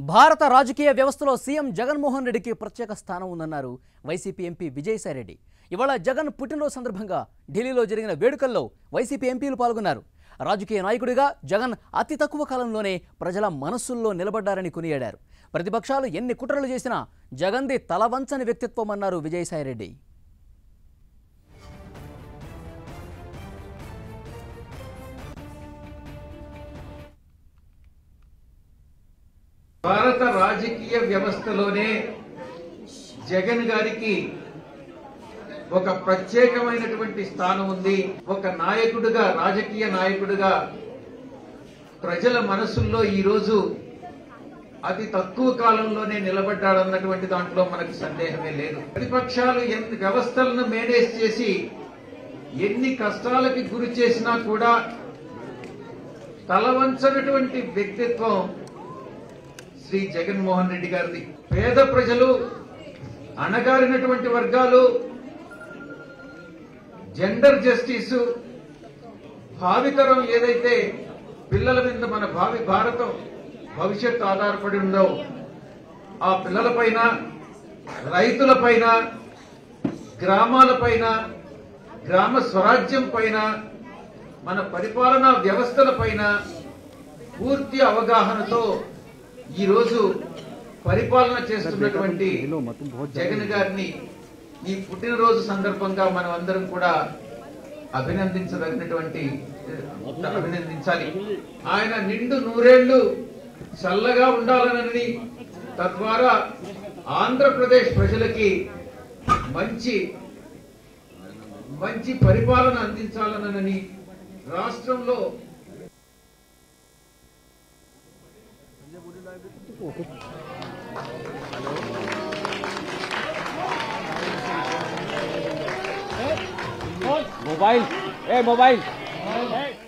భారత రాజకీయ వ్యవస్థలో సీఎం జగన్మోహన్ రెడ్డికి ప్రత్యేక స్థానం ఉందన్నారు వైసీపీ ఎంపీ విజయసాయిరెడ్డి ఇవాళ జగన్ పుట్టినరోజు సందర్భంగా ఢిల్లీలో జరిగిన వేడుకల్లో వైసీపీ ఎంపీలు పాల్గొన్నారు రాజకీయ నాయకుడిగా జగన్ అతి తక్కువ కాలంలోనే ప్రజల మనస్సుల్లో నిలబడ్డారని కొనియాడారు ప్రతిపక్షాలు ఎన్ని కుట్రలు చేసినా జగన్ది తలవంచని వ్యక్తిత్వం అన్నారు విజయసాయిరెడ్డి భారత రాజకీయ వ్యవస్థలోనే జగన్ గారికి ఒక ప్రత్యేకమైనటువంటి స్థానం ఉంది ఒక నాయకుడిగా రాజకీయ నాయకుడిగా ప్రజల మనసుల్లో ఈరోజు అతి తక్కువ కాలంలోనే నిలబడ్డాడన్నటువంటి దాంట్లో మనకు సందేహమే లేదు ప్రతిపక్షాలు ఎన్ని వ్యవస్థలను మేనేజ్ చేసి ఎన్ని కష్టాలకి గురి చేసినా కూడా తలవంచనటువంటి వ్యక్తిత్వం శ్రీ జగన్మోహన్ రెడ్డి గారిది పేద ప్రజలు అణగారినటువంటి వర్గాలు జెండర్ జస్టిస్ భావితరం ఏదైతే పిల్లల మీద మన భావి భారతం భవిష్యత్తు ఆధారపడి ఉందో ఆ పిల్లలపైన రైతులపైన గ్రామాలపైన గ్రామ స్వరాజ్యం పైన మన పరిపాలనా వ్యవస్థల పైన పూర్తి అవగాహనతో ఈరోజు పరిపాలన చేస్తున్నటువంటి జగన్ గారిని ఈ పుట్టినరోజు సందర్భంగా మనం అందరం కూడా అభినందించదగినటువంటి అభినందించాలి ఆయన నిండు నూరేళ్లు చల్లగా ఉండాలనని తద్వారా ఆంధ్రప్రదేశ్ ప్రజలకి మంచి మంచి పరిపాలన అందించాలనని రాష్ట్రంలో मोबाइल ए मोबाइल